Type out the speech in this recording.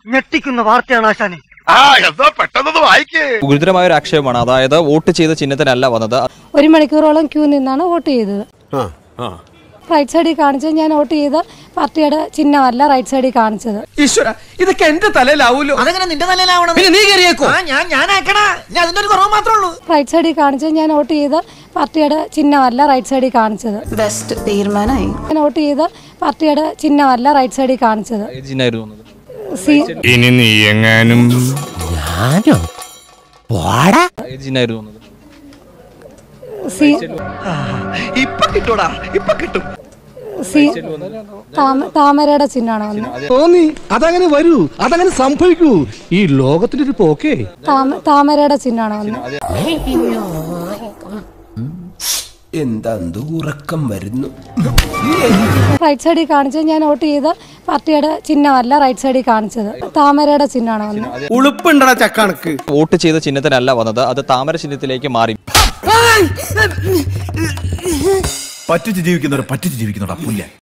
ഞെട്ടിക്കുന്ന വാർത്തയാണ് ആശാനെ ആ എന്താ പെട്ടെന്ന് വായിക്കേ ഗുരുതരമായ ഒരു ആക്ഷേപമാണ് അതായത് വോട്ട് ചെയ്ത ചിഹ്നത്തിനല്ല വന്നത് ഒരു മണിക്കൂറോളം ക്യൂ നിന്നാണ് വോട്ട് ചെയ്തത് റൈറ്റ് സൈഡിൽ കാണിച്ചത് ഞാൻ വോട്ട് ചെയ്ത പാർട്ടിയുടെ ചിഹ്നമല്ല റൈറ്റ് സൈഡിൽ കാണിച്ചത് ഈശ്വര ഇതൊക്കെ എന്റെ തലയിലാവൂലോ അതെങ്ങനെ നിന്റെ തലയിലാവണം പിന്നെ നീ കയറിയേക്കോ ആ ഞാൻ ഞാനാക്കടാ ഞാൻ അതിന്റെ ഒരു കുറവ് മാത്രമേ ഉള്ളൂ റൈറ്റ് സൈഡിൽ കാണിച്ചത് ഞാൻ വോട്ട് ചെയ്ത പാർട്ടിയുടെ ചിഹ്നമല്ല റൈറ്റ് സൈഡിൽ കാണിച്ചത് ബെസ്റ്റ് തീരുമാനമായി ഞാൻ വോട്ട് ചെയ്ത പാർട്ടിയുടെ ചിഹ്നമല്ല റൈറ്റ് സൈഡിൽ കാണിച്ചത് ഏത് ചിഹ്നമായിരുന്നു വന്നത് സി ഇനി നീ എങ്ങാനും ഏത് ചിഹ്നമായിരുന്നു വന്നത് സി ഇപ്പൊ കിട്ടൂടാ ഇപ്പൊ കിട്ടും സി താമ- താമരയുടെ ചിഹ്നമാണ് വന്നത് തോന്നി അതങ്ങനെ വരൂ അതങ്ങനെ സംഭവിക്കൂ ഈ ലോകത്തിന്റെ ഒരു പോക്കേ താമ- താമരയുടെ ചിഹ്നമാണ് വന്നത് എന്താ ഉറക്കം വരുന്നു റൈറ്റ് സൈഡിൽ കാണിച്ചത് ഞാൻ വോട്ട് ചെയ്ത പാർട്ടിയുടെ ചിഹ്നമല്ല റൈറ്റ് സൈഡിൽ കാണിച്ചത് താമരയുടെ ചിഹ്നമാണ് വന്നത് ഉളുപ്പുണ്ടടാ ചക്കണക്ക് വോട്ട് ചെയ്ത ചിഹ്നത്തിനല്ല വന്നത് അത് താമര ചിഹ്നത്തിലേക്ക് മാറി പറ്റിച്ച് ജീവിക്കുന്നവർ പറ്റിച്ച് ജീവിക്കുന്നവരാ പുല്ല